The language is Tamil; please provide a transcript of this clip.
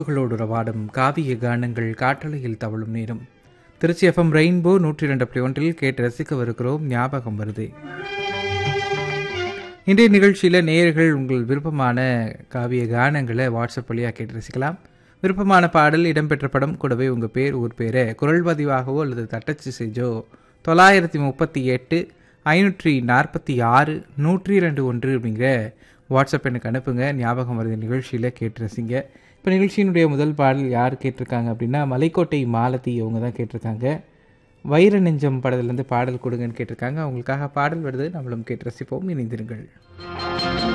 களோடு உறவாடும் காவிய கானங்கள் காற்றலையில் தவழும் நேரம் திருச்சி எஃப்எம் ரெயின்போ நூற்றி இரண்டு புள்ளி ஒன்றில் கேட்டு ரசிக்கவிருக்கிறோம் ஞாபகம் வருது இன்றைய நிகழ்ச்சியில் நேயர்கள் உங்கள் விருப்பமான காவிய கானங்களை வாட்ஸ்அப் வழியாக கேட்டு ரசிக்கலாம் விருப்பமான பாடல் இடம்பெற்ற படம் கூடவே உங்கள் பேர் ஊர் பேரை குரல் பதிவாகவோ அல்லது தட்டச்சு செஞ்சோ தொள்ளாயிரத்தி முப்பத்தி எட்டு ஐநூற்றி நாற்பத்தி ஆறு நூற்றி ரெண்டு ஒன்று அப்படிங்கிற வாட்ஸ்அப் எனக்கு அனுப்புங்க ஞாபகம் வருது நிகழ்ச்சியில் கேட்டு ரசிங்க இப்போ நிகழ்ச்சியினுடைய முதல் பாடல் யார் கேட்டிருக்காங்க அப்படின்னா மலைக்கோட்டை மாலதி அவங்க தான் கேட்டிருக்காங்க வைர நெஞ்சம் படத்துலேருந்து பாடல் கொடுங்கன்னு கேட்டிருக்காங்க அவங்களுக்காக பாடல் வருது நம்மளும் கேட்டு ரசிப்போம் இணைந்திருங்கள்